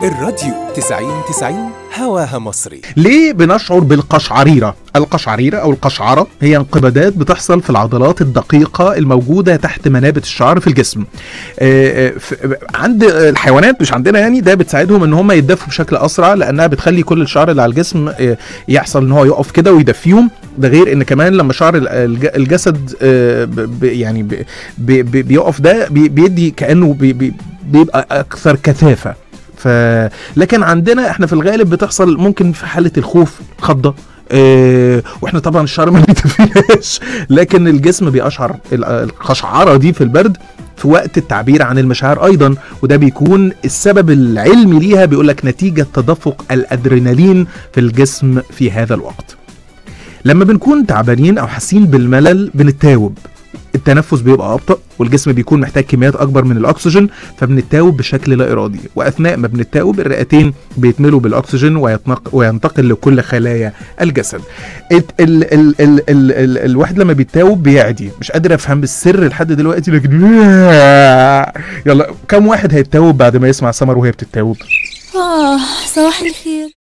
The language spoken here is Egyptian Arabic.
الراديو 90 90 هواها مصري ليه بنشعر بالقشعريرة؟ القشعريرة أو القشعرة هي انقباضات بتحصل في العضلات الدقيقة الموجودة تحت منابت الشعر في الجسم. آه، آه، ف- عند الحيوانات مش عندنا يعني ده بتساعدهم ان هم يتدفوا بشكل اسرع لانها بتخلي كل الشعر اللي على الجسم آه، يحصل ان هو يقف كده ويدفيهم ده غير ان كمان لما شعر ال- الج- الجسد آه، ب- ب- يعني ب- ب- ب- بيقف ده بي- بيدي كانه بي- بي- بيبقى اكثر كثافه ف لكن عندنا احنا في الغالب بتحصل ممكن في حاله الخوف خضه اه واحنا طبعا الشعر ما بيتفيهاش لكن الجسم بيقشعر ال- القشعره دي في البرد في وقت التعبير عن المشاعر ايضا وده بيكون السبب العلمي ليها بيقول لك نتيجه تدفق الادرينالين في الجسم في هذا الوقت لما بنكون تعبانين او حاسين بالملل بنتاوب التنفس بيبقى ابطا والجسم بيكون محتاج كميات اكبر من الاكسجين فبنتاوب بشكل لا ارادي واثناء ما بنتاوب الرئتين بيتملوا بالاكسجين ويتنق وينتقل لكل خلايا الجسد ال ال ال ال ال ال الواحد لما بيتاوب بيعدي مش قادر افهم السر لحد دلوقتي لكن يلا كم واحد هيتاوب بعد ما يسمع سمر وهي بتتاوب آه صباح الخير